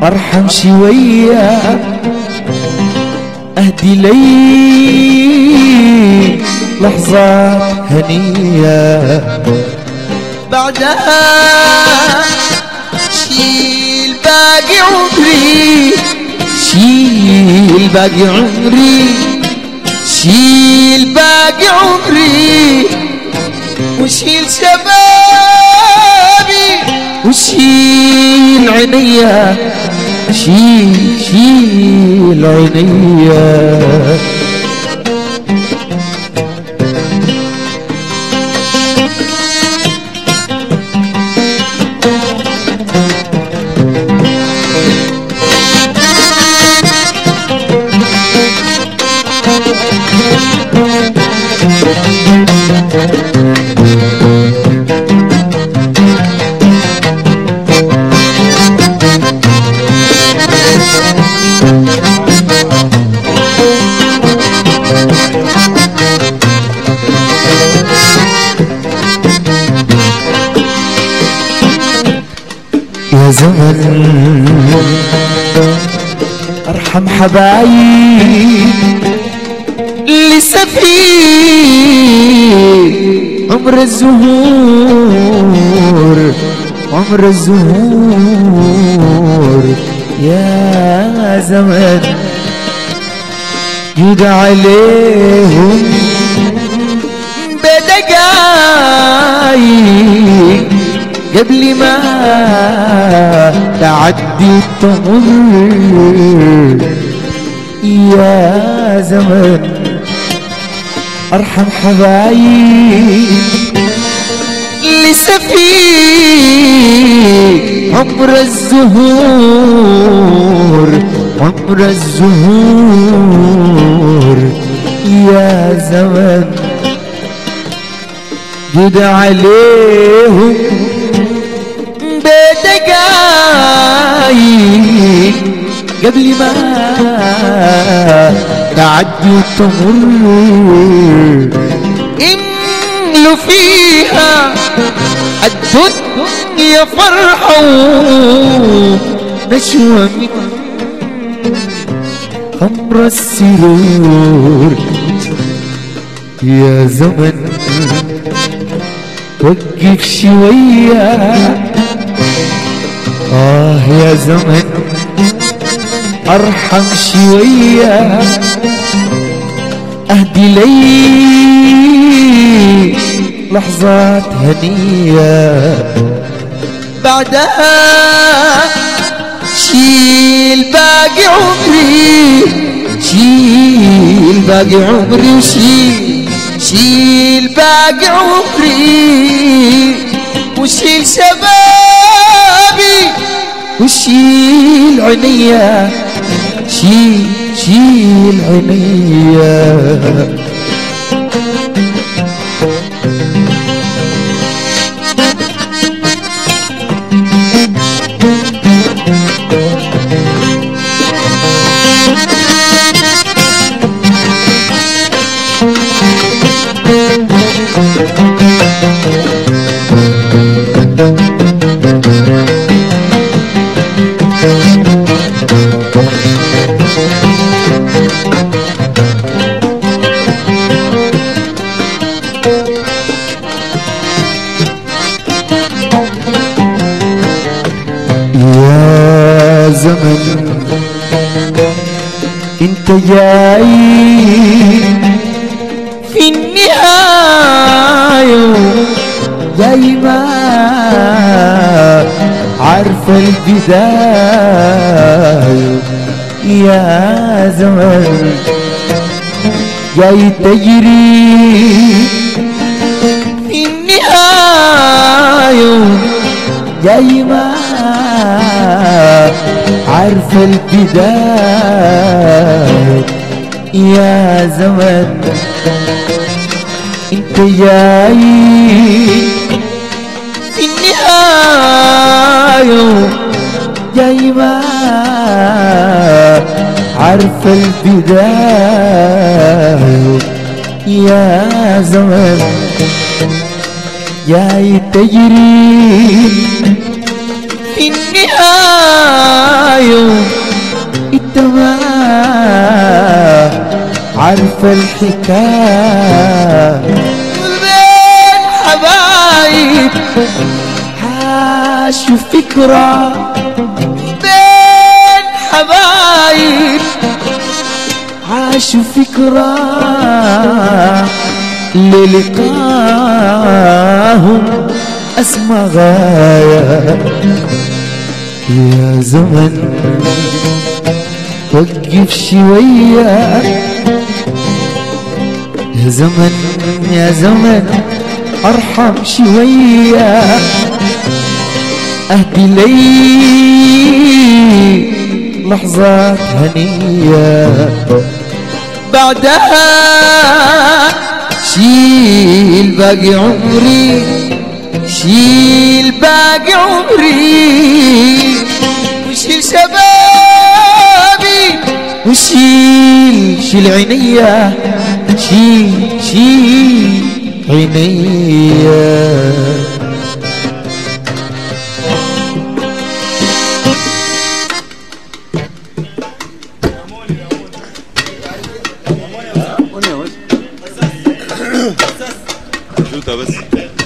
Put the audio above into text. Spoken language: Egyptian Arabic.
ارحم شوية اهدي لي لحظات هنية بعدها شيل باقي عمري شيل باقي عمري شيل باقي عمري وشيل شبابي وشيل عينيا شيل شيل عينيا يا زمن ارحم حبايب لسه في عمر الزهور عمر الزهور يا زمن جد عليهم بدقايق قبل ما تعدي تمر يا زمن ارحم حبايب لسه في عمر الزهور عمر الزهور يا زمن جد عليهم بدقايق قبل ما تعدي وتمر إملوا فيها الدنيا فرحة نشوة من خمر السرور يا زمن وقف شوية آه يا زمن أرحم شوية أهدي لي لحظات هنية بعدها شيل باقي عمري شيل باقي عمري وشيل شيل باقي عمري وشيل شبابي وشيل عينيا شيل شيل عينيا يا زمن انت جاي في النهاية جاي ما عارف البداية يا زمن جاي تجري في النهاية جاي ما عارف البداية يا زمن انت جاي في النهاية جاي ما عارف البداية يا زمن جاي تجري في النهاية عارف الحكاية بين حبايب عاشوا فكرة بين حبايب عاشوا فكرة للقاهم أسمى غاية يا زمن وقف شوية يا زمن يا زمن ارحم شوية اهدي لي لحظات هنية بعدها شيل باقي عمري شيل باقي عمري وشيل شبابي وشيل شيل عينيا شيل شيل عينيا شوطة بس